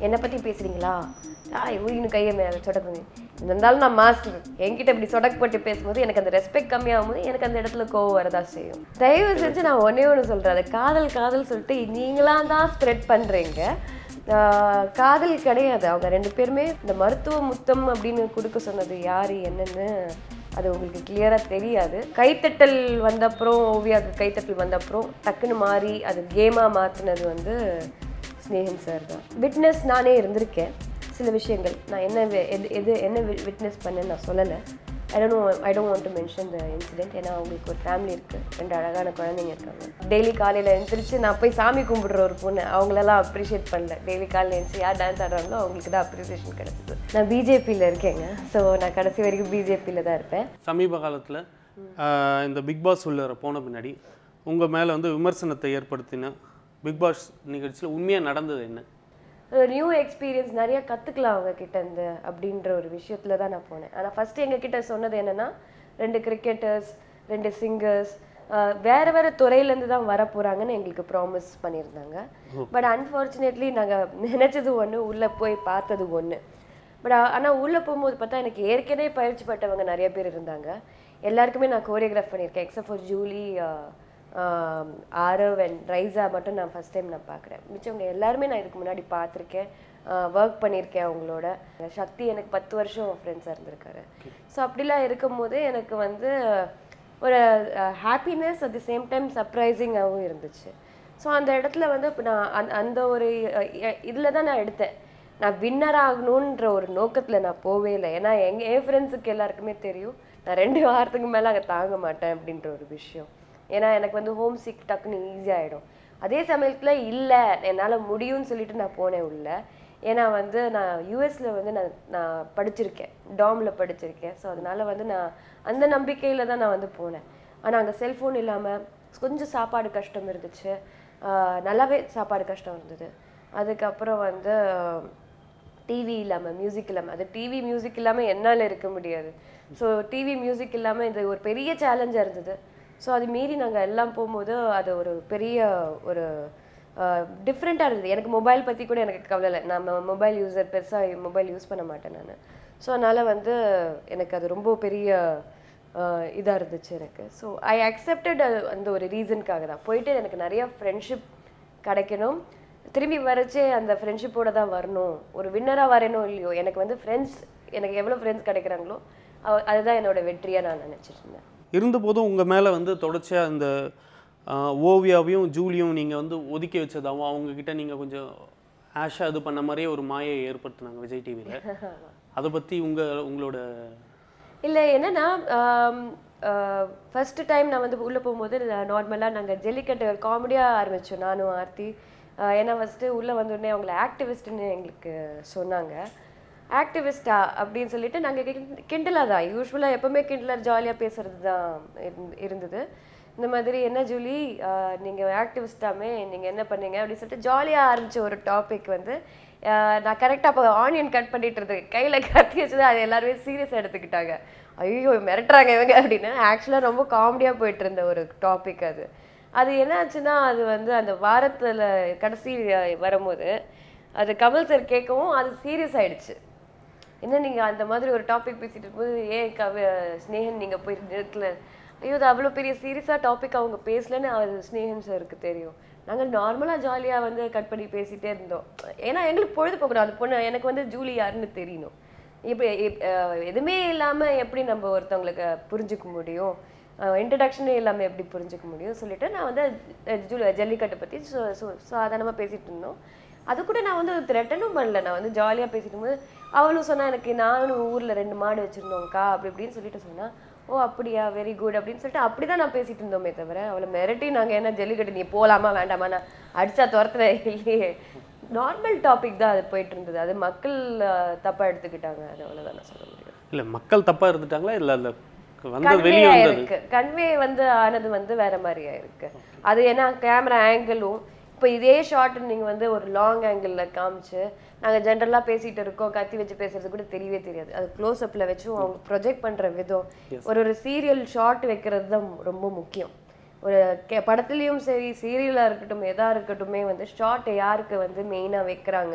என்னை பற்றி பேசுகிறீங்களா ஆ ஊயின்னு கையை மேலே சொடக்கு பண்ணி இருந்தாலும் நான் மாஸ்டர் என்கிட்ட இப்படி சொடக்கப்பட்டு பேசும்போது எனக்கு அந்த ரெஸ்பெக்ட் கம்மியாகும் போது எனக்கு அந்த இடத்துல கோவம் வரதா செய்யும் தயவு செஞ்சு நான் ஒன்றே ஒன்று சொல்கிறேன் அது காதல் காதல் சொல்லிட்டு நீங்களா தான் ஸ்ப்ரெட் பண்ணுறீங்க காதல் கிடையாது அவங்க ரெண்டு பேருமே இந்த மருத்துவ முத்தம் அப்படின்னு கொடுக்க சொன்னது யார் என்னன்னு அது உங்களுக்கு கிளியராக தெரியாது கைத்தட்டல் வந்தப்புறம் ஓவியாவுக்கு கைத்தட்டல் வந்தப்புறம் டக்குன்னு மாறி அது கேமாக மாற்றினது வந்து ஸ்னேகன் சார் தான் விட்னஸ் நானே இருந்திருக்கேன் சில விஷயங்கள் நான் என்ன வி- எது எது என்ன விட்னஸ் பண்ணேன்னு நான் சொல்லலை I don't I don't want to mention the incident ஏன்னா அவங்களுக்கு ஒரு ஃபேமிலி இருக்குது ரெண்டு அழகான குழந்தைங்க இருக்காங்க டெய்லி காலையில் எழுந்திரிச்சு நான் போய் சாமி கும்பிடுற ஒரு பொண்ணு அவங்களெல்லாம் அப்ரிஷியேட் பண்ணல டெய்லி காலையில் எழுந்திரிச்சு யார் டான்ஸ் ஆடுறாங்களோ அவங்களுக்கு தான் அப்ரிசியேஷன் கிடச்சிது நான் பிஜேபியில் இருக்கேங்க ஸோ நான் கடைசி வரைக்கும் பிஜேபியில் தான் இருப்பேன் சமீப காலத்தில் இந்த பிக் பாஸ் உள்ள போன பின்னாடி உங்கள் மேலே வந்து விமர்சனத்தை ஏற்படுத்தின பிக் பாஸ் நிகழ்ச்சியில் உண்மையாக நடந்தது என்ன நியூ எக்ஸ்பீரியன்ஸ் நிறைய கற்றுக்கலாம் அவங்க கிட்ட இருந்து அப்படின்ற ஒரு விஷயத்துல தான் நான் போனேன் ஆனால் ஃபர்ஸ்ட் எங்ககிட்ட சொன்னது என்னன்னா ரெண்டு கிரிக்கெட்டர்ஸ் ரெண்டு சிங்கர்ஸ் வேற வேற துறையிலேருந்து தான் வர போறாங்கன்னு எங்களுக்கு ப்ராமிஸ் பண்ணியிருந்தாங்க பட் அன்ஃபார்ச்சுனேட்லி நாங்கள் நினைச்சது ஒன்று உள்ளே போய் பார்த்தது ஒன்று பட் ஆனால் உள்ளே போகும்போது பார்த்தா எனக்கு ஏற்கனவே பயிற்சி பட்டவங்க நிறைய பேர் இருந்தாங்க எல்லாருக்குமே நான் கோரியோகிராஃப் பண்ணியிருக்கேன் except for Julie ah Aarav and Raiza மட்டும் நான் ஃபர்ஸ்ட் டைம் நான் பார்க்குறேன் மிச்சவங்க எல்லாருமே நான் இதுக்கு முன்னாடி பார்த்துருக்கேன் ஒர்க் பண்ணியிருக்கேன் அவங்களோட சக்தி எனக்கு பத்து வருஷம் ஃப்ரெண்ட்ஸாக இருந்திருக்காரு ஸோ அப்படிலாம் இருக்கும்போது எனக்கு வந்து ஒரு happiness at the same time சர்ப்ரைசிங்காகவும் இருந்துச்சு ஸோ அந்த இடத்துல வந்து இப்ப நான் அந்த அந்த ஒரு இதில் தான் நான் எடுத்தேன் நான் வின்னர் ஆகணுன்ற ஒரு நோக்கத்தில் நான் போவே இல்லை ஏன்னா எங்கள் என் ஃப்ரெண்ட்ஸுக்கு எல்லாருக்குமே தெரியும் நான் ரெண்டு வாரத்துக்கு மேலே அங்கே தாங்க மாட்டேன் அப்படின்ற ஒரு விஷயம் ஏன்னா எனக்கு வந்து ஹோம் சிக் டக்குன்னு ஈஸியாகிடும் அதே சமயத்தில் இல்லை என்னால் முடியும்னு சொல்லிட்டு நான் போனேன் உள்ள ஏன்னா வந்து நான் யூஎஸ்ல வந்து நான் நான் படிச்சிருக்கேன் டாமில் படிச்சிருக்கேன் ஸோ அதனால வந்து நான் அந்த நம்பிக்கையில் தான் நான் வந்து போனேன் ஆனால் அங்கே செல்ஃபோன் இல்லாமல் கொஞ்சம் சாப்பாடு கஷ்டம் இருந்துச்சு ஆஹ் நல்லாவே சாப்பாடு கஷ்டம் இருந்தது அதுக்கப்புறம் வந்து டிவி இல்லாமல் மியூசிக் இல்லாமல் அது டிவி மியூசிக் இல்லாமல் என்னால் இருக்க முடியாது ஸோ டிவி மியூசிக் இல்லாமல் இது ஒரு பெரிய சேலஞ்சாக இருந்தது ஸோ அது மீறி நாங்கள் எல்லாம் போகும்போது அது ஒரு பெரிய ஒரு டிஃப்ரெண்ட்டாக இருந்தது எனக்கு மொபைல் பற்றி கூட எனக்கு கவலை இல்லை நான் மொபைல் யூஸர் பெருசாக மொபைல் யூஸ் பண்ண மாட்டேன் நான் ஸோ அதனால் வந்து எனக்கு அது ரொம்ப பெரிய இதாக இருந்துச்சு எனக்கு ஸோ ஐ அக்செப்டட் அந்த ஒரு ரீசனுக்காக தான் போயிட்டு எனக்கு நிறைய ஃப்ரெண்ட்ஷிப் கிடைக்கணும் திரும்பி வரச்சே அந்த ஃப்ரெண்ட்ஷிப்போட தான் வரணும் ஒரு வின்னராக வரணும் இல்லையோ எனக்கு வந்து ஃப்ரெண்ட்ஸ் எனக்கு எவ்வளோ ஃப்ரெண்ட்ஸ் கிடைக்கிறாங்களோ அவ- அதுதான் என்னோட வெற்றியாக நான் நினச்சிட்டு இருந்தேன் இருந்தபோதும் உங்கள் மேலே வந்து தொடர்ச்சியாக இந்த ஆஹ், ஓவியாவையும் ஜூலியும் நீங்கள் வந்து ஒதுக்கி வச்சதாகவும் அவங்கக்கிட்ட நீங்கள் கொஞ்சம் ஆஷா இது பண்ண மாதிரியே ஒரு மாயை ஏற்படுத்தினாங்க விஜய் டிவியில் அதை பற்றி உங்கள் உங்களோட இல்லை என்னன்னா ஃபர்ஸ்ட் டைம் நான் வந்து உள்ளே போகும்போது நார்மலாக நாங்கள் ஜல்லிக்கட்டு காமெடியாக ஆரம்பித்தோம் நானும் ஆர்த்தி ஆஹ் ஏன்னா ஃபஸ்ட்டு உள்ளே வந்தோடனே அவங்கள ஆக்டிவிஸ்ட்னு எங்களுக்கு சொன்னாங்க ஆக்டிவிஸ்டா அப்படின்னு சொல்லிட்டு நாங்கள் கிண்டலாக தான் யூஸ்வலாக எப்போவுமே கிண்டலர் ஜாலியாக பேசுறது தான் இருந்- இருந்தது இந்த மாதிரி என்ன ஜூலி நீங்கள் ஆக்டிவிஸ்டாமே நீங்கள் என்ன பண்ணீங்க அப்படின்னு சொல்லிட்டு ஜாலியாக ஆரம்பிச்ச ஒரு டாபிக் வந்து ஆஹ் நான் கரெக்டாக அப்போ ஆனியன் கட் பண்ணிட்டு இருந்தேன் கையில் கத்தி வச்சது அது எல்லாருமே சீரியஸாக எடுத்துக்கிட்டாங்க ஐயோ மிரட்டுறாங்க இவங்க அப்படின்னு ஆக்சுவலாக ரொம்ப காமெடியாக போயிட்டு இருந்த ஒரு டாபிக் அது அது என்ன ஆச்சுன்னா அது வந்து அந்த வாரத்தில் கடைசி அஹ், வரும்போது அது கமல் சார் கேட்கவும் அது சீரியஸ் ஆயிடுச்சு என்ன நீங்கள் அந்த மாதிரி ஒரு டாபிக் பேசிட்டு இருக்கும்போது ஏன் கவ ஸ்னேகன் நீங்கள் போய் நிறுத்தல ஐயோ அது அவ்வளோ பெரிய சீரியஸாக டாபிக் அவங்க பேசலன்னு அது ஸ்னேகன் சாருக்கு தெரியும் நாங்கள் நார்மலாக ஜாலியாக வந்து கட் பண்ணி பேசிகிட்டே இருந்தோம் ஏன்னா எங்களுக்கு பொழுதுபோக்கணும் அது பொண்ணு எனக்கு வந்து ஜூலி யாருன்னு தெரியணும் இப்போ எதுவுமே இல்லாமல் எப்படி நம்ம ஒருத்தவங்களுக்கு புரிஞ்சுக்க முடியும் இன்ட்ரடக்ஷனே இல்லாமல் எப்படி புரிஞ்சுக்க முடியும் சொல்லிட்டு நான் வந்து அஹ், ஜூலி ஜல்லிக்கட்டை பற்றி சாதாரணமாக பேசிகிட்டு இருந்தோம் அது கூட நான் வந்து த்ரெட்டனும் பண்ணல நான் வந்து ஜாலியாக பேசிட்டு போது அவளும் சொன்னா எனக்கு நானும் ஊரில் ரெண்டு மாடு வச்சுருந்தோங்க்கா அப்படி இப்படின்னு சொல்லிட்டு சொன்னா ஓ அப்படியா வெரி குட் அப்படின்னு சொல்லிட்டு அப்படி தான் நான் பேசிட்டு இருந்தோமே தவிர அவளை மிரட்டி நாங்கள் என்ன ஜல்லிக்கட்டு நீ போகலாமா வேண்டாமா நான் அடிச்சா துரத்துற இல்லையே நார்மல் டாபிக் தான் அது போயிட்டு இருந்தது அது மக்கள் அஹ், தப்பா எடுத்துக்கிட்டாங்க அது அவ்வளோதான் நான் சொல்ல முடியும் இல்லை மக்கள் தப்பாக இருந்துட்டாங்களா இல்லை இல்லை வந்து கன்வே வெளியே வந்தது ஆயிருக்கு கன்வே வந்து ஆனது வந்து வேற மாதிரி ஆயிருக்கு அது ஏன்னா கேமரா ஆங்கிளும் இப்போ இதே ஷாட் நீங்க வந்து ஒரு லாங் ஆங்கிளில் காமிச்சு நாங்க ஜென்ரலா பேசிட்டு இருக்கோம் கத்தி வச்சு பேசுறது கூட தெரியவே தெரியாது அது க்ளோஸ் அப்ல வச்சும் அவங்க ப்ரொஜெக்ட் பண்ற விதம் ஒரு ஒரு சீரியல் ஷாட் வைக்கிறது தான் ரொம்ப முக்கியம் ஒரு கே படத்துலயும் சரி சீரியலாக இருக்கட்டும் எதா இருக்கட்டுமே வந்து ஷார்ட் யாருக்கு வந்து மெயினாக வைக்கிறாங்க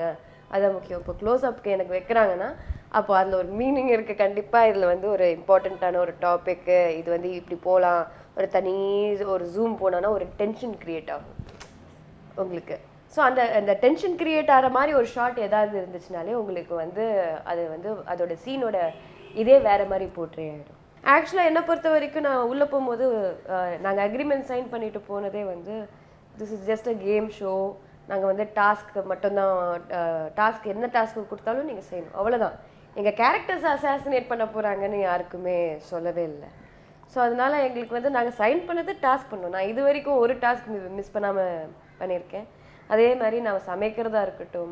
அதான் முக்கியம் இப்போ க்ளோஸ் அப்க்கு எனக்கு வைக்கிறாங்கன்னா அப்போ அதில் ஒரு மீனிங் இருக்குது கண்டிப்பாக இதில் வந்து ஒரு இம்பார்ட்டண்ட்டான ஒரு டாப்பிக்கு இது வந்து இப்படி போகலாம் ஒரு தனி ஒரு ஜூம் போனோன்னா ஒரு டென்ஷன் க்ரியேட் ஆகும் உங்களுக்கு ஸோ அந்த அந்த டென்ஷன் கிரியேட் ஆகிற மாதிரி ஒரு ஷாட் ஏதாவது இருந்துச்சுனாலே உங்களுக்கு வந்து அது வந்து அதோட சீனோட இதே வேற மாதிரி போர்ட்ரே ஆகிடும் ஆக்சுவலாக என்னை பொறுத்த வரைக்கும் நான் உள்ளே போகும்போது நாங்கள் அக்ரிமெண்ட் சைன் பண்ணிட்டு போனதே வந்து this is just a game show நாங்கள் வந்து டாஸ்க்கு மட்டும்தான் டாஸ்க் என்ன டாஸ்க் கொடுத்தாலும் நீங்கள் செய்யணும் அவ்வளோதான் எங்கள் கேரக்டர்ஸ் அசாசினேட் பண்ண போகிறாங்கன்னு யாருக்குமே சொல்லவே இல்லை ஸோ அதனால எங்களுக்கு வந்து நாங்கள் சைன் பண்ணது டாஸ்க் பண்ணோம் நான் இது வரைக்கும் ஒரு டாஸ்க் மிஸ் பண்ணாமல் பண்ணியிருக்கேன் அதே மாதிரி நான் சமைக்கிறதா இருக்கட்டும்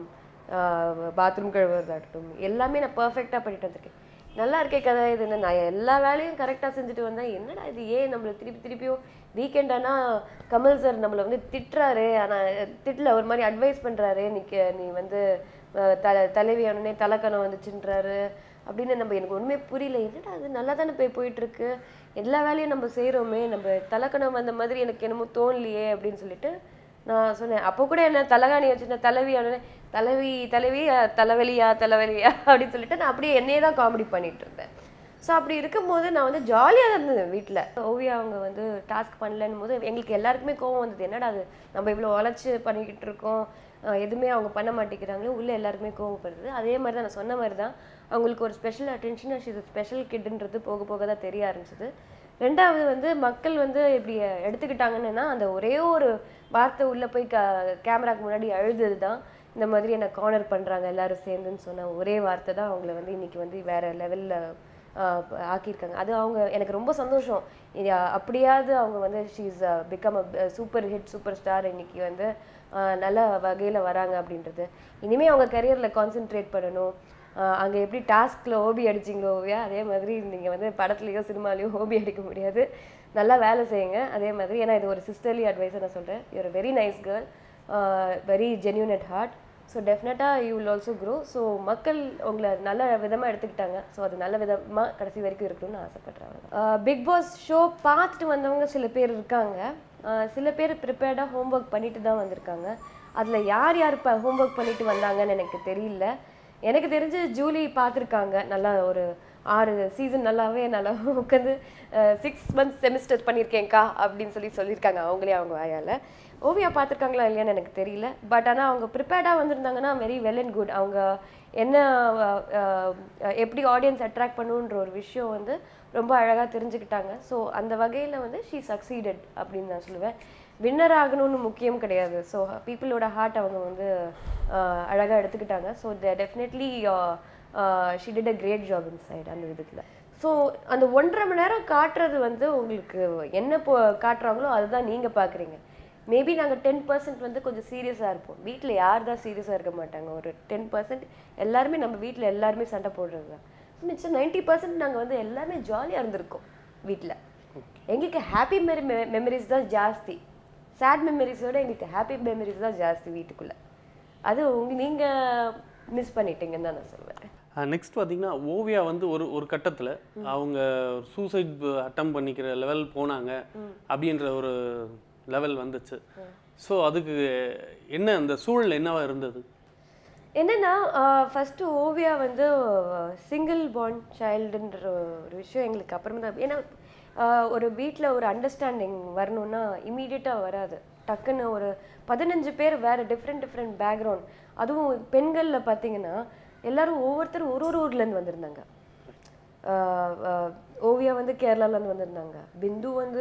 பாத்ரூம் கழுவுறதா இருக்கட்டும் எல்லாமே நான் பர்ஃபெக்டாக பண்ணிட்டு வந்திருக்கேன் நல்லா இருக்கே கதை இது என்ன நான் எல்லா வேலையும் கரெக்டாக செஞ்சுட்டு வந்தேன் என்னடா இது ஏன் நம்மளை திருப்பி திருப்பியும் வீக்கெண்ட் ஆனால் கமல் சார் நம்மளை வந்து திட்டுறாரு ஆனால் திட்டல ஒரு மாதிரி அட்வைஸ் பண்ணுறாரு நீ கே- நீ வந்து அஹ், தலை தலைவி ஆனோடனே தலைக்கணம் வந்துச்சுன்றாரு அப்படின்னு நம்ம எனக்கு ஒன்றுமே புரியல என்னடா அது நல்லா தானே போய் போயிட்டுருக்கு எல்லா வேலையும் நம்ம செய்கிறோமே நம்ம தலைக்கணம் வந்த மாதிரி எனக்கு என்னமோ தோணலையே அப்படின்னு சொல்லிட்டு நான் சொன்னேன் அப்போ கூட என்ன தலகாணி வச்சுருந்தேன் தலைவி ஆனோடனே தலைவி தலைவி அஹ், தலைவலியா தலைவலியா அப்படின்னு சொல்லிட்டு நான் அப்படியே என்னையே தான் காமெடி பண்ணிட்டு இருந்தேன் ஸோ அப்படி இருக்கும்போது நான் வந்து ஜாலியாக தான் இருந்தேன் வீட்டில் ஓவியா அவங்க வந்து டாஸ்க் பண்ணலன்னும் போது எங்களுக்கு எல்லாருக்குமே கோவம் வந்தது என்னடா அது நம்ம இவ்வளோ உழைச்சி பண்ணிக்கிட்டு இருக்கோம் அஹ் எதுவுமே அவங்க பண்ண மாட்டேங்கிறாங்களோ உள்ளே எல்லாருக்குமே கோவப்படுது அதே மாதிரி தான் நான் சொன்ன மாதிரி தான் அவங்களுக்கு ஒரு ஸ்பெஷல் அட்டென்ஷன் ஷீஸ் ஸ்பெஷல் கிட்ன்றது போக போக தான் தெரிய ஆரம்பிச்சது ரெண்டாவது வந்து மக்கள் வந்து இப்படி எடுத்துக்கிட்டாங்கன்னா அந்த ஒரே ஒரு வார்த்தை உள்ளே போய் க கேமராக்கு முன்னாடி அழுதது தான் இந்த மாதிரி என்னை கார்னர் பண்ணுறாங்க எல்லாரும் சேர்ந்துன்னு சொன்ன ஒரே வார்த்தை தான் அவங்கள வந்து இன்னைக்கு வந்து வேற லெவலில் ஆக்கியிருக்காங்க அது அவங்க எனக்கு ரொம்ப சந்தோஷம் இது அப்படியாவது அவங்க வந்து she's become a super hit super star இன்னைக்கு வந்து ஆஹ் நல்ல வகையில் வராங்க அப்படின்றது இனிமேல் அவங்க கரியரில் கான்சென்ட்ரேட் பண்ணணும் ஆஹ் அங்க எப்படி டாஸ்க்ல ஓபி அடிச்சிங்களோ ஓவியா அதே மாதிரி நீங்க வந்து படத்துலயோ சினிமாலயோ ஓபி அடிக்க முடியாது நல்லா வேலை செய்யுங்க அதே மாதிரி ஏன்னா இது ஒரு சிஸ்டர்லி அட்வைஸை நான் சொல்றேன் your very nice girl very genuine at heart so டெஃபினட்டாக you will also grow so மக்கள் உங்களை நல்ல விதமாக எடுத்துக்கிட்டாங்க ஸோ அது நல்ல விதமாக கடைசி வரைக்கும் இருக்கணும்னு ஆசைப்படுறாங்க பிக் பாஸ் ஷோ பார்த்துட்டு வந்தவங்க சில பேர் இருக்காங்க ஆஹ் சில பேர் ப்ரிப்பேர்டாக ஹோம்ஒர்க் பண்ணிட்டு தான் வந்திருக்காங்க அதில் யார் யார் இப்போ ஹோம்ஒர்க் பண்ணிட்டு வந்தாங்கன்னு எனக்கு தெரியல எனக்கு தெரிஞ்சு ஜூலி பார்த்துருக்காங்க நல்லா ஒரு ஆறு சீசன் நல்லாவே நல்லா உட்காந்து சிக்ஸ் மந்த்ஸ் செமிஸ்டர் பண்ணியிருக்கேன்க்கா அப்படின்னு சொல்லி சொல்லியிருக்காங்க அவங்களே அவங்க வாயால் ஓவியா பார்த்துருக்காங்களா இல்லையான்னு எனக்கு தெரியல பட் ஆனால் அவங்க ப்ரிப்பேர்டாக வந்திருந்தாங்கன்னா வெரி வெல் அண்ட் குட் அவங்க என்ன அஹ், அஹ், எப்படி ஆடியன்ஸ் அட்ராக்ட் பண்ணுன்ற ஒரு விஷயம் வந்து ரொம்ப அழகாக தெரிஞ்சுக்கிட்டாங்க ஸோ அந்த வகையில் வந்து ஷீ சக்சீடட் அப்படின்னு நான் சொல்லுவேன் வின்னர் ஆகணும்னு முக்கியம் கிடையாது ஸோ பீப்புளோட ஹார்ட் அவங்க வந்து அழகாக எடுத்துக்கிட்டாங்க so definitely she did a great job in side அந்த விதத்தில் ஸோ அந்த ஒன்றரை மணி நேரம் காட்டுறது வந்து உங்களுக்கு என்ன போ காட்டுறாங்களோ அதுதான் நீங்கள் பார்க்குறீங்க மேபி நாங்கள் டென் பர்சன்ட் வந்து கொஞ்சம் சீரியஸாக இருப்போம் வீட்டில் யார் தான் சீரியஸாக இருக்க மாட்டாங்க ஒரு டென் பர்சன்ட் எல்லாருமே நம்ம வீட்டில் எல்லாருமே சண்டை போடுறது தான் மிச்சம் நைன்ட்டி பர்சன்ட் நாங்கள் வந்து எல்லாமே ஜாலியாக இருந்திருக்கோம் வீட்டில் எங்களுக்கு ஹாப்பி மெரி மெமரிஸ் தான் ஜாஸ்தி சேட் மெமரிஸோட எங்களுக்கு ஹாப்பி மெமரிஸ் தான் ஜாஸ்தி வீட்டுக்குள்ளே அது உங்க நீங்கள் மிஸ் பண்ணிட்டீங்கன்னு தான் நான் சொல்லுவேன் நெக்ஸ்ட் பார்த்தீங்கன்னா ஓவியா வந்து ஒரு ஒரு கட்டத்தில் அவங்க சூசைட் அட்டம் பண்ணிக்கிற லெவல் போனாங்க அப்படின்ற ஒரு லெவல் வந்துச்சு ஸோ அதுக்கு என்ன அந்த சூழல் என்னவா இருந்தது என்னன்னா ஃபஸ்ட்டு ஓவியா வந்து சிங்கிள் பார்ன் சைல்டுன்ற ஒரு விஷயம் எங்களுக்கு அப்புறமா தான் ஏன்னா ஆஹ் ஒரு வீட்டில் ஒரு அண்டர்ஸ்டாண்டிங் வரணும்னா இமீடியட்டாக வராது டக்குன்னு ஒரு பதினஞ்சு பேர் வேறு டிஃப்ரெண்ட் டிஃப்ரெண்ட் பேக்ரவுண்ட் அதுவும் பெண்களில் பார்த்தீங்கன்னா எல்லாரும் ஒவ்வொருத்தரும் ஒரு ஒரு ஊர்லேருந்து வந்திருந்தாங்க ஆஹ் ஆஹ் ஓவியா வந்து கேரளாலேருந்து வந்திருந்தாங்க பிந்து வந்து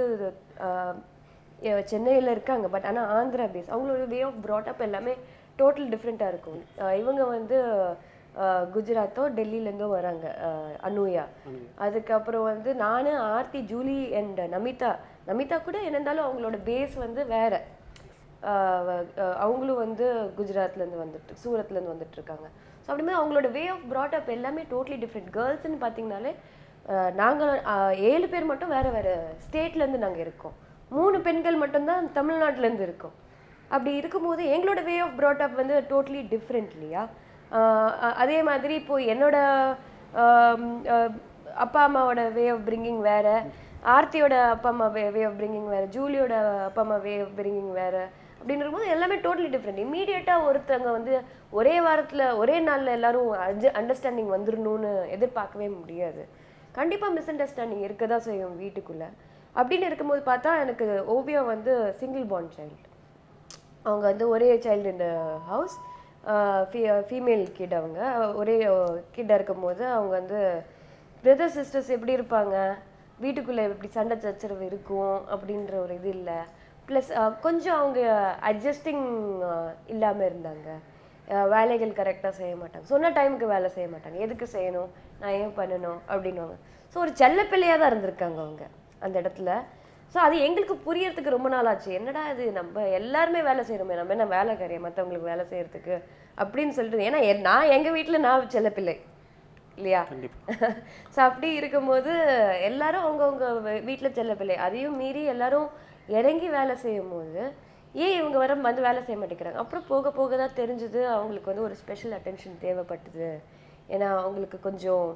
சென்னையில் இருக்காங்க பட் ஆனால் ஆந்திரா பேஸ் அவங்களோட வே ஆஃப் brought-up எல்லாமே டோட்டல் டிஃப்ரெண்ட்டாக இருக்கும் ஆஹ் இவங்க வந்து ஆஹ் குஜராத்தோ டெல்லியிலேருந்தோ வராங்க ஆஹ் அனுயா அதுக்கப்புறம் வந்து நான் ஆர்த்தி ஜூலி அண்ட் நமிதா நமிதா கூட என்ன இருந்தாலும் அவங்களோட பேஸ் வந்து வேற ஆஹ் ஆஹ் அவங்களும் வந்து குஜராத்லேருந்து வந்துட்டு சூரத்லேருந்து வந்துட்டு இருக்காங்க ஸோ அப்படிமே அவங்களோட வே ஆஃப் brought-up எல்லாமே டோட்டலி டிஃப்ரெண்ட் கேர்ள்ஸ்னு பார்த்தீங்கனாலே நாங்கள் ஏழு பேர் மட்டும் வேற வேற ஸ்டேட்லேருந்து நாங்கள் இருக்கோம் மூணு பெண்கள் மட்டும்தான் தமிழ்நாட்டிலேருந்து இருக்கோம் அப்படி இருக்கும்போது எங்களோட வே ஆஃப் brought-up வந்து டோட்டலி டிஃப்ரெண்ட் இல்லையா ஆஹ் அ- அதே மாதிரி இப்போ என்னோட ஆம், அஹ், அப்பா அம்மாவோட வே ஆஃப் பிரிங்கிங் வேற ஆர்த்தியோட அப்பா அம்மா வே வே ஆஃப் பிரிங்கிங் வேறு ஜூலியோட அப்பா அம்மா வே ஆஃப் பிரிங்கிங் வேறு அப்படின்னு இருக்கும்போது எல்லாமே டோட்டலி டிஃப்ரெண்ட் இமீடியட்டாக ஒருத்தவங்க வந்து ஒரே வாரத்தில் ஒரே நாளில் எல்லாரும் அண்டர்ஸ்டாண்டிங் வந்துடணும்னு எதிர்பார்க்கவே முடியாது கண்டிப்பாக மிஸ் அண்டர்ஸ்டாண்டிங் இருக்க தான் செய்யும் வீட்டுக்குள்ளே அப்படின்னு இருக்கும்போது பார்த்தா எனக்கு ஓவியா வந்து சிங்கிள் பார்ன் சைல்டு அவங்க வந்து ஒரே சைல்டு இந்த ஹவுஸ் ஃபீமேல் கிட் அவங்க ஒரே கிட்டாக இருக்கும்போது அவங்க வந்து பிரதர் சிஸ்டர்ஸ் எப்படி இருப்பாங்க வீட்டுக்குள்ளே எப்படி சண்டை சச்சரவு இருக்கும் அப்படின்ற ஒரு இது இல்லை ப்ளஸ் கொஞ்சம் அவங்க அட்ஜஸ்டிங் இல்லாமல் இருந்தாங்க அஹ் வேலைகள் கரெக்டாக செய்ய மாட்டாங்க சொன்ன டைமுக்கு வேலை செய்ய மாட்டாங்க எதுக்கு செய்யணும் நான் ஏன் பண்ணணும் அப்படின்னுவாங்க ஸோ ஒரு செல்லப்பிள்ளையாக தான் இருந்திருக்காங்க அவங்க அந்த இடத்துல ஸோ அது எங்களுக்கு புரியறதுக்கு ரொம்ப நாள் ஆச்சு என்னடா இது நம்ம எல்லாருமே வேலை செய்யணுமே நம்ம என்ன வேலைக்காரியா மற்றவங்களுக்கு வேலை செய்யறதுக்கு அப்படின்னு சொல்லிட்டு ஏன்னா என்- நான் எங்கள் வீட்டில் நான் செல்லப்பிள்ளை இல்லையா கண்டிப்பா ஸோ அப்படி இருக்கும்போது எல்லாரும் அவங்கவுங்க வீட்டில் செல்லப்பிள்ளை அதையும் மீறி எல்லாரும் இறங்கி வேலை செய்யும் போது ஏன் இவங்க வர வந்து வேலை செய்ய மாட்டேங்கிறாங்க அப்புறம் போக போக தான் தெரிஞ்சுது அவங்களுக்கு வந்து ஒரு ஸ்பெஷல் அட்டென்ஷன் தேவைப்பட்டது ஏன்னா அவங்களுக்கு கொஞ்சம்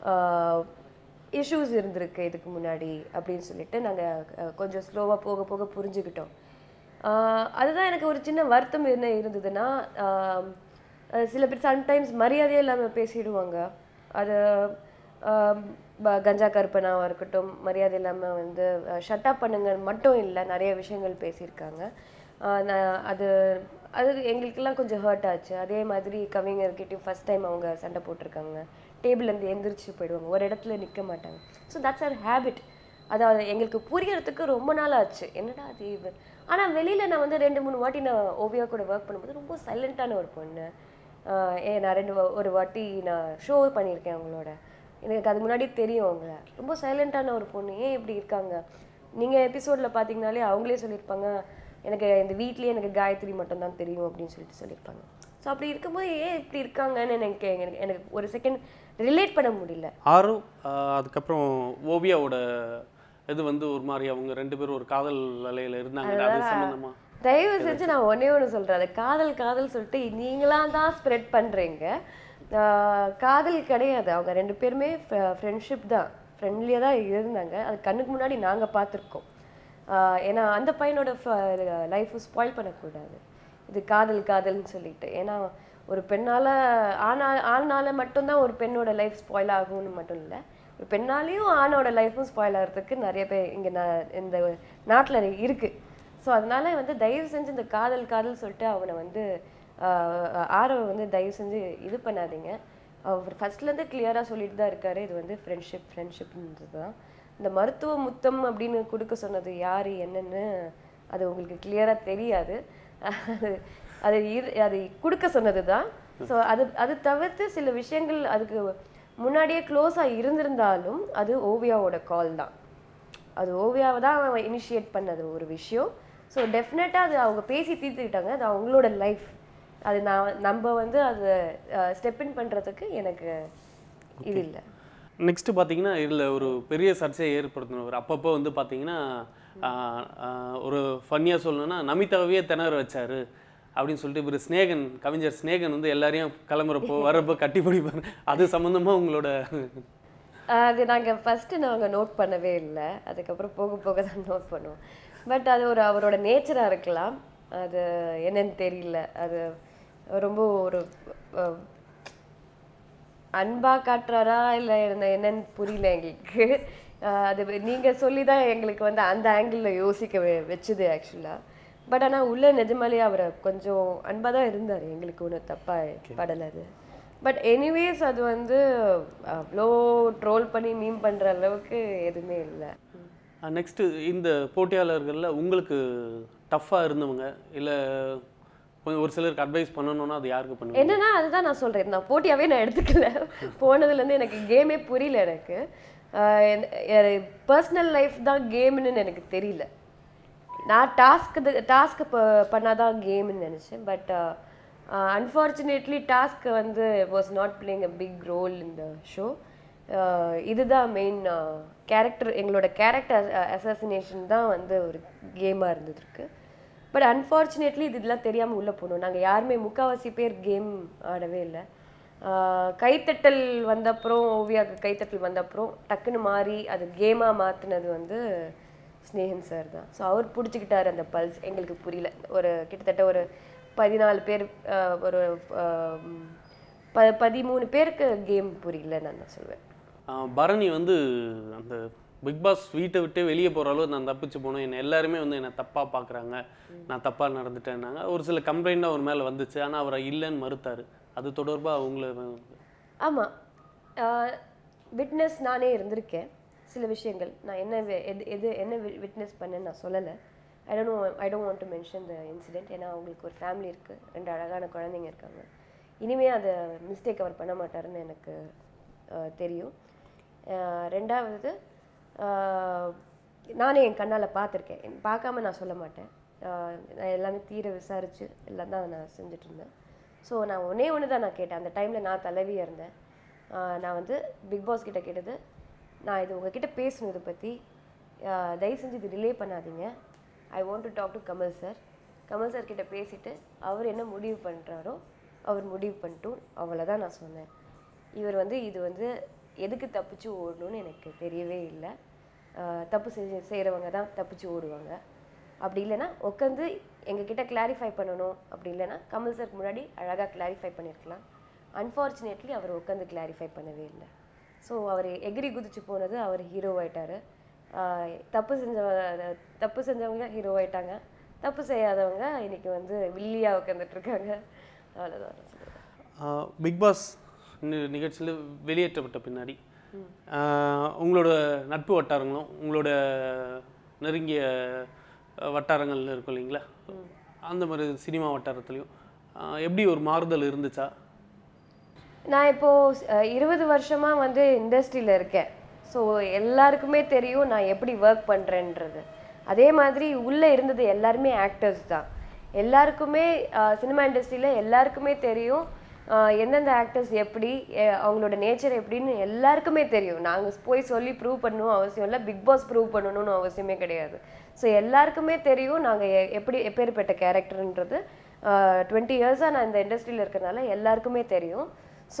இஷ்யூஸ் இருந்திருக்கு இதுக்கு முன்னாடி அப்படின்னு சொல்லிட்டு நாங்கள் கொஞ்சம் ஸ்லோவாக போக போக புரிஞ்சுக்கிட்டோம் ஆஹ் அதுதான் எனக்கு ஒரு சின்ன வருத்தம் என்ன இருந்ததுன்னா ஆம், அஹ் சில பேர் சம்டைம்ஸ் மரியாதையே இல்லாமல் பேசிடுவாங்க அது ஆம், ப- கஞ்சா கருப்பனாவாக இருக்கட்டும் மரியாதை இல்லாமல் வந்து ஷட்டப் பண்ணுங்க மட்டும் இல்லை நிறைய விஷயங்கள் பேசியிருக்காங்க ஆஹ் நான் அது அது எங்களுக்கெல்லாம் கொஞ்சம் ஹர்ட் ஆச்சு அதே மாதிரி கவிஞர்கிட்டயும் ஃபர்ஸ்ட் டைம் அவங்க சண்டை போட்டிருக்காங்க டேபிள்லேருந்து எந்திரிச்சு போயிடுவாங்க ஒரு இடத்துல நிற்க மாட்டாங்க ஸோ தட்ஸ் அவர் ஹேபிட் அதாவது எங்களுக்கு புரியறதுக்கு ரொம்ப நாள் ஆச்சு என்னடா அது இது ஆனால் வெளியில் நான் வந்து ரெண்டு மூணு வாட்டி நான் ஓவியா கூட ஒர்க் பண்ணும்போது ரொம்ப சைலண்ட்டான ஒரு பொண்ணு ஆஹ் ஏ நான் ரெண்டு வா- ஒரு வாட்டி நான் ஷோ பண்ணியிருக்கேன் அவங்களோட எனக்கு அது முன்னாடி தெரியும் அவங்கள ரொம்ப சைலண்ட்டான ஒரு பொண்ணு ஏன் இப்படி இருக்காங்க நீங்கள் எபிசோடில் பார்த்தீங்கனாலே அவங்களே சொல்லியிருப்பாங்க எனக்கு இந்த வீட்லேயே எனக்கு காயத்ரி மட்டும்தான் தெரியும் அப்படின்னு சொல்லிட்டு சொல்லியிருப்பாங்க ஸோ அப்படி இருக்கும்போது ஏன் இப்படி இருக்காங்கன்னு எனக்கு எனக்கு எனக்கு ஒரு செகண்ட் ரிலேட் பண்ண முடியல ஆறு ஆஹ் அதுக்கப்புறம் ஓவியாவோட இது வந்து ஒரு மாதிரி அவங்க ரெண்டு பேரும் ஒரு காதல் அலையில இருந்தாங்க அது சம்பந்தமா தயவு செஞ்சு நான் ஒண்ணே ஒன்று சொல்கிறேன் அது காதல் காதல் சொல்லிட்டு நீங்களா தான் ஸ்ப்ரெட் பண்ணுறீங்க காதல் கிடையாது அவங்க ரெண்டு பேருமே ஃப்ரெண்ட்ஷிப் தான் ஃப்ரெண்ட்லியாக தான் இருந்தாங்க அது கண்ணுக்கு முன்னாடி நாங்கள் பார்த்துருக்கோம் ஏன்னா அந்த பையனோட லைஃப்பை ஸ்பாயில் பண்ணக்கூடாது இது காதல் காதல்னு சொல்லிட்டு ஏன்னா ஒரு பெண்ணால் ஆனா ஆணால மட்டும்தான் ஒரு பெண்ணோட லைஃப் ஸ்பாயில் ஆகும்னு மட்டும் இல்லை ஒரு பெண்ணாலேயும் ஆணோட லைஃப்பும் ஸ்பாயில் ஆகிறதுக்கு நிறைய பேர் இங்கே நான் இந்த நாட்டில் இருக்கு ஸோ அதனால வந்து தயவு செஞ்சு இந்த காதல் காதல் சொல்லிட்டு அவனை வந்து ஆஹ் ஆரவை வந்து தயவு செஞ்சு இது பண்ணாதீங்க அவர் ஃபர்ஸ்ட்லேருந்து கிளியராக சொல்லிட்டு தான் இருக்காரு இது வந்து ஃப்ரெண்ட்ஷிப் ஃப்ரெண்ட்ஷிப்ன்றது தான் இந்த மருத்துவ முத்தம் அப்படின்னு கொடுக்க சொன்னது யார் என்னன்னு அது உங்களுக்கு கிளியராக தெரியாது அது அது இரு அது கொடுக்க சொன்னது தான் ஸோ அது அது தவிர்த்து சில விஷயங்கள் அதுக்கு முன்னாடியே க்ளோஸாக இருந்திருந்தாலும் அது ஓவியாவோட கால் தான் அது ஓவியாவை தான் அவன் இனிஷியேட் பண்ணது ஒரு விஷயம் ஸோ டெஃபினட்டாக அது அவங்க பேசி தீர்த்துக்கிட்டாங்க அது அவங்களோட லைஃப் அது நான் நம்ம வந்து அதை ஸ்டெப் இன் பண்ணுறதுக்கு எனக்கு இது இல்லை நெக்ஸ்ட் பார்த்தீங்கன்னா இதில் ஒரு பெரிய சர்ச்சையை ஏற்படுத்தினவர் அப்பப்போ வந்து பார்த்தீங்கன்னா ஆஹ், ஆஹ், ஒரு ஃபன்னியாக சொல்லணும்னா நமிதாவையே திணற வச்சாரு அப்படின்னு சொல்லிட்டு இவர் ஸ்நேகன் கவிஞர் ஸ்நேகன் வந்து எல்லாரையும் கிளம்புறப்போ வர்றப்போ கட்டி பிடிப்பாரு அது சம்மந்தமா உங்களோட அது நாங்கள் ஃபஸ்ட்டு நாங்கள் நோட் பண்ணவே இல்லை அதுக்கப்புறம் போக போக தான் நோட் பண்ணுவோம் பட் அது ஒரு அவரோட நேச்சராக இருக்கலாம் அது என்னன்னு தெரியல அது ரொம்ப ஒரு அஹ், அன்பா காட்டுறாரா இல்லை என்ன என்னன்னு புரியல எங்களுக்கு அஹ், அது நீங்கள் சொல்லி தான் எங்களுக்கு வந்து அந்த ஆங்கிளில் யோசிக்க வெ- வச்சுது ஆக்சுவலாக பட் ஆனால் உள்ள நிஜமாலே அவரை கொஞ்சம் அன்பாக தான் இருந்தார் எங்களுக்கு ஒன்றும் தப்பாக படலை அது பட் எனிவேஸ் அது வந்து அவ்வளோ ட்ரோல் பண்ணி மீம் பண்ணுற அளவுக்கு எதுவுமே இல்லை நெக்ஸ்ட்டு இந்த போட்டியாளர்களில் உங்களுக்கு டஃப்பாக இருந்தவங்க இல்லை கொஞ்சம் ஒரு சிலருக்கு அட்வைஸ் பண்ணணும்னா அது யாருக்கு பண்ணுவீங்க என்னன்னா அதுதான் நான் சொல்றேன் நான் போட்டியாவே நான் எடுத்துக்கல போனதுலேருந்து எனக்கு கேமே புரியல எனக்கு பர்சனல் லைஃப் தான் கேம்னு எனக்கு தெரியல நான் டாஸ்க் டாஸ்க் பண்ணாதான் கேம்னு நினச்சேன் பட் அன்ஃபார்ச்சுனேட்லி டாஸ்க் வந்து was not playing a big role இந்த ஷோ இதுதான் மெயின் கேரக்டர் எங்களோட கேரக்டர் அசாசினேஷன் தான் வந்து ஒரு கேமாக இருந்ததுருக்கு பட் அன்ஃபார்ச்சுனேட்லி இது இதெல்லாம் தெரியாமல் உள்ளே போனோம் நாங்கள் யாருமே முக்கால்வாசி பேர் கேம் ஆடவே இல்லை ஆஹ் கைத்தட்டல் வந்தப்புறம் ஓவியாவுக்கு கைத்தட்டல் வந்தப்புறம் டக்குன்னு மாறி அது கேமாக மாற்றினது வந்து ஸ்னேகன் சார் தான் ஸோ அவர் பிடிச்சிக்கிட்டாரு அந்த பல்ஸ் எங்களுக்கு புரியல ஒரு கிட்டத்தட்ட ஒரு பதினாலு பேர் ஆஹ் ஒரு ஆஹ் ப பதிமூணு பேருக்கு கேம் புரியல நான் தான் சொல்லுவேன் ஆஹ் பரணி வந்து அந்த பிக் பாஸ் வீட்டை விட்டு வெளியே போகிற அளவு நான் தப்பிச்சு போனேன் என்னை எல்லாருமே வந்து என்னை தப்பாக பார்க்குறாங்க நான் தப்பாக நடந்துட்டேன்னாங்க ஒரு சில கம்ப்ளைண்ட் அவர் மேலே வந்துச்சு ஆனால் அவரை இல்லைன்னு மறுத்தாரு அது தொடர்பாக அவங்கள ஆமாம் விட்னஸ் நானே இருந்திருக்கேன் சில விஷயங்கள் நான் என்ன வி- எது எது என்ன விட்னஸ் பண்ணேன்னு நான் சொல்லலை I don't I don't want to mention the incident ஏன்னா அவங்களுக்கு ஒரு ஃபேமிலி இருக்குது ரெண்டு அழகான குழந்தைங்க இருக்காங்க இனிமே அதை மிஸ்டேக் அவர் பண்ண மாட்டாருன்னு எனக்கு அஹ், தெரியும் அஹ், ரெண்டாவது அஹ், நானே என் கண்ணால் பார்த்துருக்கேன் என் பார்க்காம நான் சொல்ல மாட்டேன் அஹ், நான் எல்லாமே தீர விசாரித்து எல்லாம் தான் நான் செஞ்சுட்டு இருந்தேன் ஸோ நான் ஒன்றே ஒன்று தான் நான் கேட்டேன் அந்த டைமில் நான் தலைவியாக இருந்தேன் ஆஹ் நான் வந்து பிக் பாஸ் கிட்ட கேட்டது நான் இது உங்ககிட்ட பேசணும் இதை பற்றி தயவு செஞ்சு இது ரிலே பண்ணாதீங்க I want to talk to Kamal sir Kamal sir கிட்ட பேசிட்டு அவர் என்ன முடிவு பண்ணுறாரோ அவர் முடிவு பண்ணிட்டும் அவ்வளோதான் நான் சொன்னேன் இவர் வந்து இது வந்து எதுக்கு தப்பிச்சு ஓடணும்னு எனக்கு தெரியவே இல்லை ஆஹ் தப்பு செஞ்சு செய்கிறவங்க தான் தப்பிச்சு ஓடுவாங்க அப்படி இல்லைன்னா உட்காந்து எங்ககிட்ட கிளாரிஃபை பண்ணணும் அப்படி இல்லைன்னா கமல் சாருக்கு முன்னாடி அழகாக கிளாரிஃபை பண்ணியிருக்கலாம் அன்ஃபார்ச்சுனேட்லி அவர் உட்காந்து கிளாரிஃபை பண்ணவே இல்லை ஸோ அவர் எகிரி குதிச்சு போனது அவர் ஹீரோ ஆயிட்டாரு ஆஹ் தப்பு செஞ்ச தப்பு செஞ்சவங்க ஹீரோ ஆயிட்டாங்க தப்பு செய்யாதவங்க இன்னைக்கு வந்து வில்லியா உட்காந்துட்டு இருக்காங்க அவ்வளோதான் நான் சொல்லுவேன் பிக் பாஸ் நிகழ்ச்சியில் வெளியேற்றப்பட்ட பின்னாடி ஆஹ் உங்களோட நட்பு வட்டாரங்களும் உங்களோட நெருங்கிய அஹ், வட்டாரங்கள் இருக்கும் இல்லைங்களா அந்த மாதிரி சினிமா வட்டாரத்துலையும் ஆஹ் எப்படி ஒரு மாறுதல் இருந்துச்சா நான் இப்போ அஹ், இருபது வருஷமா வந்து இண்டஸ்ட்ரியில் இருக்கேன் ஸோ எல்லாருக்குமே தெரியும் நான் எப்படி ஒர்க் பண்ணுறேன்றது அதே மாதிரி உள்ளே இருந்தது எல்லாருமே ஆக்டர்ஸ் தான் எல்லாருக்குமே சினிமா இண்டஸ்ட்ரியில் எல்லாருக்குமே தெரியும் அஹ், எந்தெந்த ஆக்டர்ஸ் எப்படி எ- அவங்களோட நேச்சர் எப்படின்னு எல்லாருக்குமே தெரியும் நாங்கள் போய் சொல்லி ப்ரூவ் பண்ணணும் அவசியம் இல்லை பிக் பாஸ் ப்ரூவ் பண்ணணும்னு அவசியமே கிடையாது ஸோ எல்லாருக்குமே தெரியும் நாங்கள் எப்படி எப்பேற்பட்ட கேரக்டர்ன்றது டுவெண்ட்டி இயர்ஸாக நான் இந்த இண்டஸ்ட்ரியில் இருக்கிறனால எல்லாருக்குமே தெரியும் ஸோ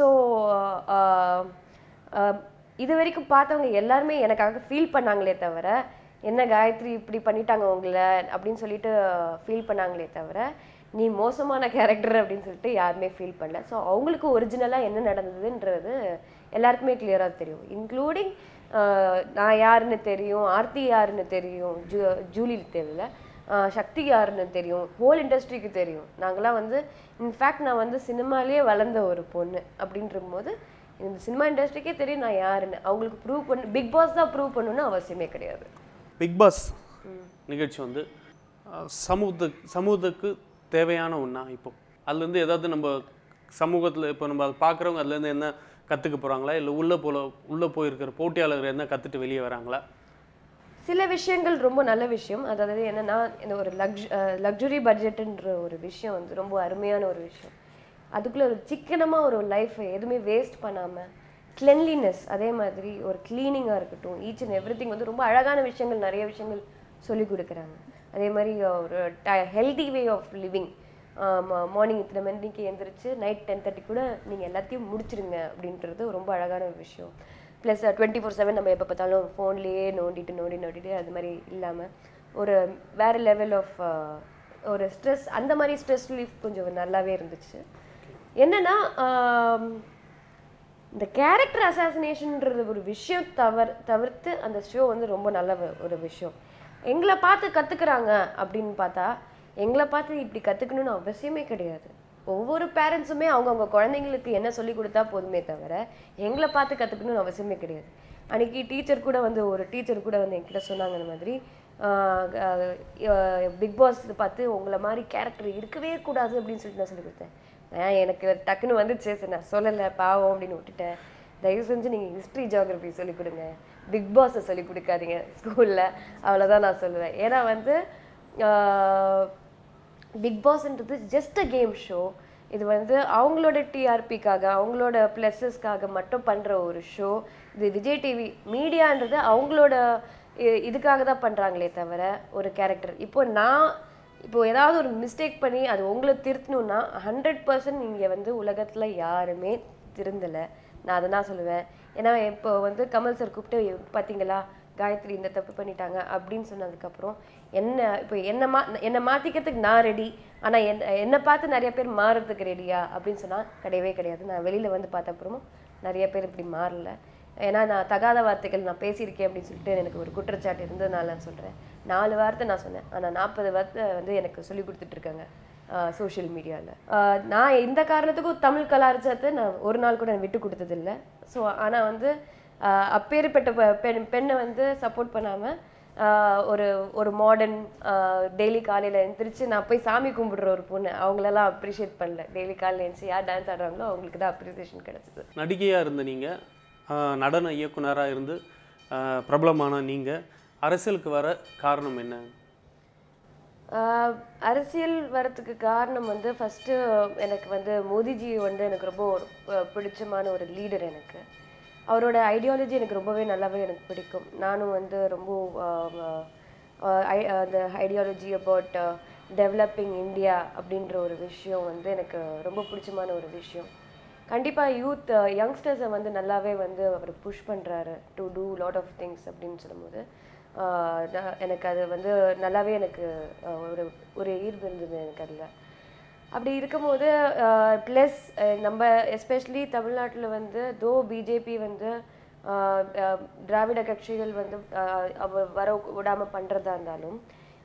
இது வரைக்கும் பார்த்தவங்க எல்லாருமே எனக்காக ஃபீல் பண்ணாங்களே தவிர என்ன காயத்ரி இப்படி பண்ணிட்டாங்க உங்களை அப்படின்னு சொல்லிட்டு ஃபீல் பண்ணாங்களே தவிர நீ மோசமான கேரக்டர் அப்படின்னு சொல்லிட்டு யாருமே ஃபீல் பண்ணல ஸோ அவங்களுக்கு ஒரிஜினலாக என்ன நடந்ததுன்றது எல்லாருக்குமே கிளியராக தெரியும் இன்க்ளூடிங் நான் யாருன்னு தெரியும் ஆர்த்தி யாருன்னு தெரியும் ஜூ ஜூலி தெரியல ஆஹ் சக்தி யாருன்னு தெரியும் ஹோல் இண்டஸ்ட்ரிக்கு தெரியும் நாங்களாம் வந்து இன்ஃபேக்ட் நான் வந்து சினிமாலேயே வளர்ந்த ஒரு பொண்ணு அப்படின்ற போது இந்த சினிமா இண்டஸ்ட்ரிக்கே தெரியும் நான் யாருன்னு அவங்களுக்கு ப்ரூவ் பண்ண பிக் பாஸ் தான் ப்ரூவ் பண்ணணும்னு அவசியமே கிடையாது பிக் பாஸ் நிகழ்ச்சி வந்து அஹ், சமூகத்துக்கு சமூகத்துக்கு தேவையான ஒன்றா இப்போ அதுலேருந்து ஏதாவது நம்ம சமூகத்தில் இப்போ நம்ம அதை பார்க்குறவங்க அதுலேருந்து என்ன கற்றுக்க போகிறாங்களா இல்லை உள்ளே போல உள்ளே போயிருக்கிற போட்டியாளர்கள் என்ன கற்றுட்டு வெளியே வராங்களா சில விஷயங்கள் ரொம்ப நல்ல விஷயம் அதாவது என்னன்னா இந்த ஒரு லக்ஸ் லக்ஸுரி பட்ஜெட்டுன்ற ஒரு விஷயம் வந்து ரொம்ப அருமையான ஒரு விஷயம் அதுக்குள்ள ஒரு சிக்கனமாக ஒரு லைஃப் எதுவுமே வேஸ்ட் பண்ணாமல் கிளென்லினஸ் அதே மாதிரி ஒரு க்ளீனிங்காக இருக்கட்டும் ஈச் அண்ட் எவ்ரி வந்து ரொம்ப அழகான விஷயங்கள் நிறைய விஷயங்கள் சொல்லி கொடுக்குறாங்க அதே மாதிரி ஒரு healthy way of living morning இத்தனை மணிக்கு எந்திரிச்சு நைட் டென் தேர்ட்டி கூட நீங்கள் எல்லாத்தையும் முடிச்சிருங்க அப்படின்றது ரொம்ப அழகான ஒரு விஷயம் ப்ளஸ் டுவெண்ட்டி ஃபோர் செவன் நம்ம எப்போ பார்த்தாலும் ஃபோன்லேயே நோண்டிட்டு நோண்டி நோண்டிட்டு அது மாதிரி இல்லாமல் ஒரு வேறு லெவல் ஆஃப் ஒரு ஸ்ட்ரெஸ் அந்த மாதிரி ஸ்ட்ரெஸ் ரிலீஃப் கொஞ்சம் நல்லாவே இருந்துச்சு என்னன்னா ஆம், இந்த கேரக்டர் அசாசினேஷன்ன்றது ஒரு விஷயம் தவிர தவிர்த்து அந்த ஷோ வந்து ரொம்ப நல்ல வ- ஒரு விஷயம் எங்களை பார்த்து கற்றுக்குறாங்க அப்படின்னு பார்த்தா எங்களை பார்த்து இப்படி கற்றுக்கணும்னு அவசியமே கிடையாது ஒவ்வொரு பேரண்ட்ஸுமே அவங்கவுங்க குழந்தைங்களுக்கு என்ன சொல்லி கொடுத்தா போதுமே தவிர எங்களை பார்த்து கற்றுக்கணும்னு அவசியமே கிடையாது அன்னைக்கு டீச்சர் கூட வந்து ஒரு டீச்சர் கூட வந்து என்கிட்ட சொன்னாங்க இந்த மாதிரி பிக் பாஸ் பார்த்து உங்களை மாதிரி கேரக்டர் இருக்கவே கூடாது அப்படின்னு சொல்லிட்டு நான் சொல்லி கொடுத்தேன் நான் எனக்கு டக்குன்னு வந்துச்சு சரி நான் சொல்லலை பாவம் அப்படின்னு விட்டுட்டேன் தயவு செஞ்சு நீங்கள் ஹிஸ்ட்ரி ஜியாகிரபி சொல்லிக் கொடுங்க பிக் பாஸை சொல்லிக் கொடுக்காதீங்க ஸ்கூலில் அவ்வளோதான் நான் சொல்லுவேன் ஏன்னா வந்து பிக் பாஸ்ன்றது ஜஸ்ட் அ கேம் ஷோ இது வந்து அவங்களோட டிஆர்பிக்காக அவங்களோட ப்ளஸஸ்க்காக மட்டும் பண்ணுற ஒரு ஷோ இது விஜய் டிவி மீடியான்றது அவங்களோட இ- இதுக்காக தான் பண்ணுறாங்களே தவிர ஒரு கேரக்டர் இப்போ நான் இப்போ ஏதாவது ஒரு மிஸ்டேக் பண்ணி அது உங்களை திருத்தணும்னா ஹண்ட்ரட் பர்சன்ட் நீங்கள் வந்து உலகத்தில் யாருமே திருந்தலை நான் அதை தான் சொல்லுவேன் ஏன்னா இப்போ வந்து கமல் சார் கூப்பிட்டு பார்த்தீங்களா காயத்ரி இந்த தப்பு பண்ணிட்டாங்க அப்படின்னு சொன்னதுக்கப்புறம் என்ன இப்போ என்ன மா என்னை மாற்றிக்கிறதுக்கு நான் ரெடி ஆனால் என் என்னை பார்த்து நிறைய பேர் மாறுறதுக்கு ரெடியா அப்படின்னு சொன்னால் கிடையவே கிடையாது நான் வெளியில் வந்து பார்த்த அப்புறமும் நிறைய பேர் இப்படி மாறல ஏன்னா நான் தகாத வார்த்தைகள் நான் பேசியிருக்கேன் அப்படின்னு சொல்லிட்டு எனக்கு ஒரு குற்றச்சாட்டு இருந்ததுனால நான் சொல்கிறேன் நாலு வார்த்தை நான் சொன்னேன் ஆனால் நாற்பது வார்த்தை வந்து எனக்கு சொல்லி கொடுத்துட்ருக்காங்க சோஷியல் மீடியாவில் நான் இந்த காரணத்துக்கும் தமிழ் கலாச்சாரத்தை நான் ஒரு நாள் கூட விட்டு கொடுத்ததில்ல ஸோ ஆனால் வந்து ஆஹ் அப்பேற்பட்ட பெ- பெண் பெண்ணை வந்து சப்போர்ட் பண்ணாமல் ஒரு ஒரு மாடர்ன் டெய்லி காலையில் எந்திரிச்சு நான் போய் சாமி கும்பிடுற ஒரு பொண்ணு அவங்களெல்லாம் அப்ரிஷியேட் பண்ணல டெய்லி காலையில் எழுந்துச்சு யார் டான்ஸ் ஆடுறாங்களோ அவங்களுக்கு தான் அப்ரிசியேஷன் கிடைச்சது நடிகையாக இருந்த நீங்கள் நடன இயக்குனராக இருந்து ஆஹ் பிரபலமான நீங்கள் அரசியலுக்கு வர காரணம் என்ன ஆஹ் அரசியல் வரத்துக்கு காரணம் வந்து ஃபஸ்ட்டு எனக்கு வந்து மோடிஜி வந்து எனக்கு ரொம்ப ஒரு ப- பிடிச்சமான ஒரு லீடர் எனக்கு அவரோட ஐடியாலஜி எனக்கு ரொம்பவே நல்லாவே எனக்கு பிடிக்கும் நானும் வந்து ரொம்ப ஆஹ் ஆஹ் ஐ- அந்த ஐடியாலஜி அபவுட் டெவலப்பிங் இந்தியா அப்படின்ற ஒரு விஷயம் வந்து எனக்கு ரொம்ப பிடிச்சமான ஒரு விஷயம் கண்டிப்பாக யூத் யங்ஸ்டர்ஸை வந்து நல்லாவே வந்து அவர் புஷ் பண்ணுறாரு to do lot of things அப்படின்னு சொல்லும்போது ஆஹ் நான் எனக்கு அது வந்து நல்லாவே எனக்கு ஆஹ் ஒரு ஒரு ஈர்ப்பு இருந்தது எனக்கு அதில் அப்படி இருக்கும்போது ப்ளஸ் நம்ம எஸ்பெஷலி தமிழ்நாட்டில் வந்து தோ பிஜேபி வந்து ஆஹ் ஆஹ் திராவிட கட்சிகள் வந்து ஆஹ் அவ வர விடாமல் பண்ணுறதா இருந்தாலும்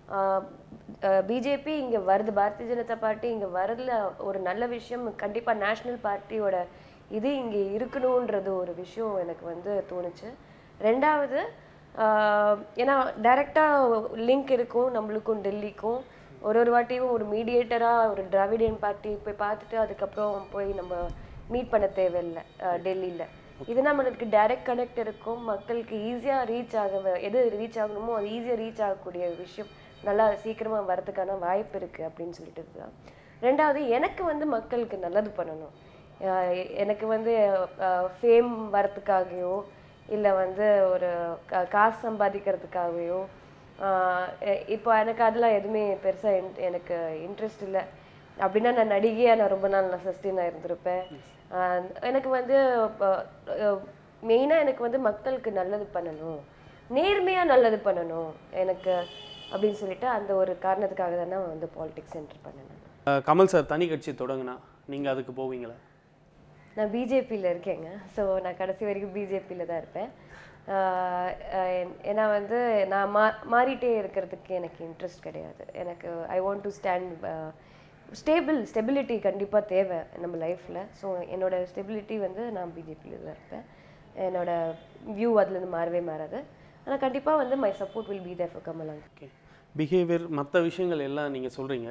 பிஜேபி இங்கே வருது பாரதிய ஜனதா பார்ட்டி இங்கே வரதுல ஒரு நல்ல விஷயம் கண்டிப்பாக நேஷ்னல் பார்ட்டியோட இது இங்கே இருக்கணுன்றது ஒரு விஷயம் எனக்கு வந்து தோணுச்சு ரெண்டாவது ஆஹ் ஏன்னா டைரெக்டாக லிங்க் இருக்கும் நம்மளுக்கும் டெல்லிக்கும் ஒரு ஒரு வாட்டியும் ஒரு மீடியேட்டராக ஒரு திராவிடியன் பார்ட்டி போய் பார்த்துட்டு அதுக்கப்புறம் போய் நம்ம மீட் பண்ண தேவையில்லை டெல்லியில் இது நம்மளுக்கு டைரக்ட் கனெக்ட் இருக்கும் மக்களுக்கு ஈஸியாக ரீச் ஆக எது ரீச் ஆகணுமோ அது ஈஸியாக ரீச் ஆகக்கூடிய விஷயம் நல்லா சீக்கிரமாக வரதுக்கான வாய்ப்பு இருக்குது அப்படின்னு சொல்லிட்டு தான் ரெண்டாவது எனக்கு வந்து மக்களுக்கு நல்லது பண்ணணும் ஆஹ் எ- எனக்கு வந்து ஃபேம் வரத்துக்காகவோ இல்லை வந்து ஒரு கா- காசு சம்பாதிக்கிறதுக்காகவோ ஆஹ் எ- இப்போ எனக்கு அதெல்லாம் எதுவுமே பெருசாக எனக்கு இன்ட்ரெஸ்ட் இல்லை அப்படின்னா நான் நடிகையாக நான் ரொம்ப நாள் நான் சஸ்டெயினாக இருந்திருப்பேன் ஆஹ் எனக்கு வந்து மெயினாக எனக்கு வந்து மக்களுக்கு நல்லது பண்ணணும் நேர்மையாக நல்லது பண்ணணும் எனக்கு அப்படின்னு சொல்லிட்டு அந்த ஒரு காரணத்துக்காக தான் நான் வந்து பாலிடிக்ஸ் என்டர் பண்ணேன் நான். ஆஹ் கமல் சார் தனி கட்சி தொடங்கினா நீங்கள் அதுக்கு போவீங்களா நான் பிஜேபியில் இருக்கேங்க ஸோ நான் கடைசி வரைக்கும் பிஜேபியில் தான் இருப்பேன் ஆஹ் ஆஹ் ஏன்னா வந்து நான் மா மாறிட்டே இருக்கிறதுக்கு எனக்கு இன்ட்ரெஸ்ட் கிடையாது எனக்கு I want to stand stable stability கண்டிப்பாக தேவை நம்ம லைஃப்பில் ஸோ என்னோட ஸ்டெபிலிட்டி வந்து நான் பிஜேபியில் தான் இருப்பேன் என்னோட வியூ அதுலேருந்து மாறவே மாறாது ஆனால் கண்டிப்பாக வந்து my support will be there for கமலாங்க ஓகே பிஹேவியர் மற்ற விஷயங்கள் எல்லாம் நீங்கள் சொல்கிறீங்க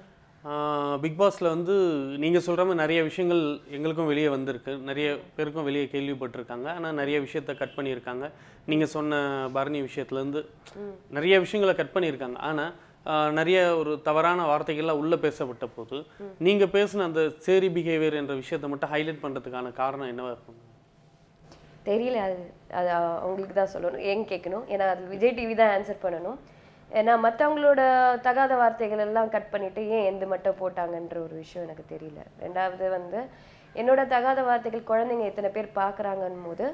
பிக் பாஸில் வந்து நீங்கள் சொல்கிற மாதிரி நிறைய விஷயங்கள் எங்களுக்கும் வெளியே வந்திருக்கு நிறைய பேருக்கும் வெளியே கேள்விப்பட்டிருக்காங்க ஆனால் நிறைய விஷயத்த கட் பண்ணியிருக்காங்க நீங்கள் சொன்ன பரணி விஷயத்துலேருந்து நிறைய விஷயங்களை கட் பண்ணியிருக்காங்க ஆனால் நிறைய ஒரு தவறான வார்த்தைகள்லாம் உள்ளே பேசப்பட்ட போது நீங்கள் பேசின அந்த சேரி பிஹேவியர் என்ற விஷயத்தை மட்டும் ஹைலைட் பண்ணுறதுக்கான காரணம் என்னவா இருக்கும் தெரியல அது அது அ- அவங்களுக்கு தான் சொல்லணும் ஏன் கேட்கணும் ஏன்னா அது விஜய் டிவி தான் ஆன்சர் பண்ணணும் ஏன்னா மற்றவங்களோட தகாத வார்த்தைகள் எல்லாம் கட் பண்ணிட்டு ஏன் எந்த மட்டும் போட்டாங்கன்ற ஒரு விஷயம் எனக்கு தெரியல ரெண்டாவது வந்து என்னோட தகாத வார்த்தைகள் குழந்தைங்க எத்தனை பேர் பார்க்குறாங்கன்னு போது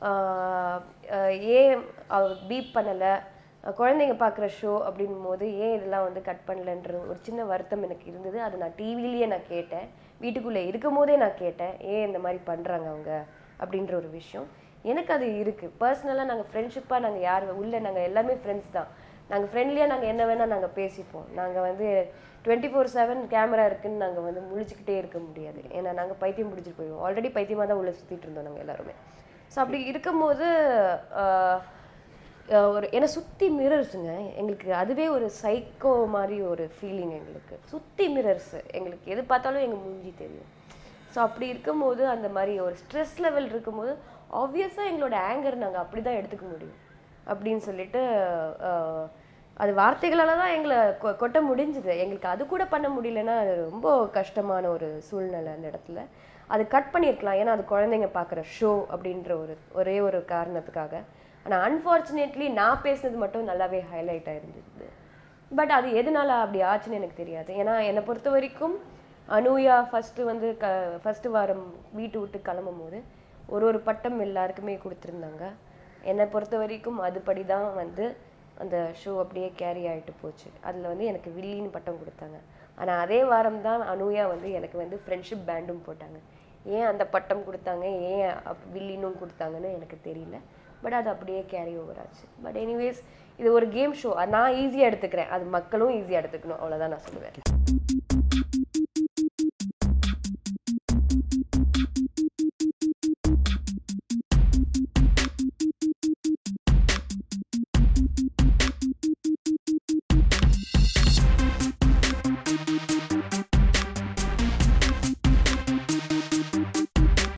ஆஹ் ஆஹ் ஏன் பீப் பண்ணலை குழந்தைங்க பார்க்குற ஷோ அப்படின் போது ஏன் இதெல்லாம் வந்து கட் பண்ணலன்ற ஒரு சின்ன வருத்தம் எனக்கு இருந்தது அது நான் டிவிலேயே நான் கேட்டேன் வீட்டுக்குள்ளே இருக்கும் போதே நான் கேட்டேன் ஏன் இந்த மாதிரி பண்ணுறாங்க அவங்க அப்படின்ற ஒரு விஷயம் எனக்கு அது இருக்குது பர்சனலாக நாங்கள் ஃப்ரெண்ட்ஷிப்பாக நாங்கள் யார் உள்ளே நாங்கள் எல்லாருமே ஃப்ரெண்ட்ஸ் தான் நாங்கள் ஃப்ரெண்ட்லியாக நாங்கள் என்ன வேணால் நாங்கள் பேசிப்போம் நாங்கள் வந்து டுவெண்ட்டி ஃபோர் செவன் கேமரா இருக்குன்னு நாங்கள் வந்து முழிச்சுக்கிட்டே இருக்க முடியாது ஏன்னா நாங்கள் பைத்தியம் பிடிச்சிட்டு போயிடுவோம் ஆல்ரெடி பைத்தியமாக தான் உள்ளே சுற்றிட்டு இருந்தோம் நாங்கள் எல்லாருமே ஸோ அப்படி இருக்கும்போது ஆஹ், ஆஹ், ஒரு என்னை சுற்றி மிரர்ஸுங்க எங்களுக்கு அதுவே ஒரு சைக்கோ மாதிரி ஒரு ஃபீலிங் எங்களுக்கு சுற்றி மிரர்ஸ் எங்களுக்கு எது பார்த்தாலும் எங்கள் மூஞ்சி தெரியும் ஸோ அப்படி இருக்கும்போது அந்த மாதிரி ஒரு ஸ்ட்ரெஸ் லெவல் இருக்கும்போது ஆப்வியஸாக எங்களோட ஆங்கர் நாங்கள் அப்படி தான் எடுத்துக்க முடியும் அப்படின்னு சொல்லிட்டு ஆஹ், அது வார்த்தைகளால் தான் எங்களை கொ- கொட்ட முடிஞ்சுது எங்களுக்கு அது கூட பண்ண முடியலன்னா அது ரொம்ப கஷ்டமான ஒரு சூழ்நிலை அந்த இடத்துல அது கட் பண்ணியிருக்கலாம் ஏன்னா அது குழந்தைங்க பார்க்குற ஷோ அப்படின்ற ஒரு ஒரே ஒரு காரணத்துக்காக ஆனால் அன்ஃபார்ச்சுனேட்லி நான் பேசுனது மட்டும் நல்லாவே ஹைலைட் ஆயிருந்தது பட் அது எதனால அப்படி ஆச்சுன்னு எனக்கு தெரியாது ஏன்னா என்னை பொறுத்த வரைக்கும் அனுயா ஃபஸ்ட்டு வந்து க ஃபஸ்ட்டு வாரம் வீட்டு விட்டு கிளம்பும் போது ஒரு ஒரு பட்டம் எல்லாருக்குமே கொடுத்துருந்தாங்க என்னை பொறுத்த வரைக்கும் அதுபடி தான் வந்து அந்த ஷோ அப்படியே கேரி ஆகிட்டு போச்சு அதில் வந்து எனக்கு வில்லின்னு பட்டம் கொடுத்தாங்க ஆனால் அதே வாரம் தான் அனுயா வந்து எனக்கு வந்து ஃப்ரெண்ட்ஷிப் பேண்டும் போட்டாங்க ஏன் அந்த பட்டம் கொடுத்தாங்க ஏன் அப் வில்லினும் கொடுத்தாங்கன்னு எனக்கு தெரியல பட் அது அப்படியே கேரி ஓவர் ஆச்சு பட் எனிவேஸ் இது ஒரு கேம் ஷோ நான் ஈஸியாக எடுத்துக்கிறேன் அது மக்களும் ஈஸியாக எடுத்துக்கணும் அவ்வளோதான் நான் சொல்லுவேன்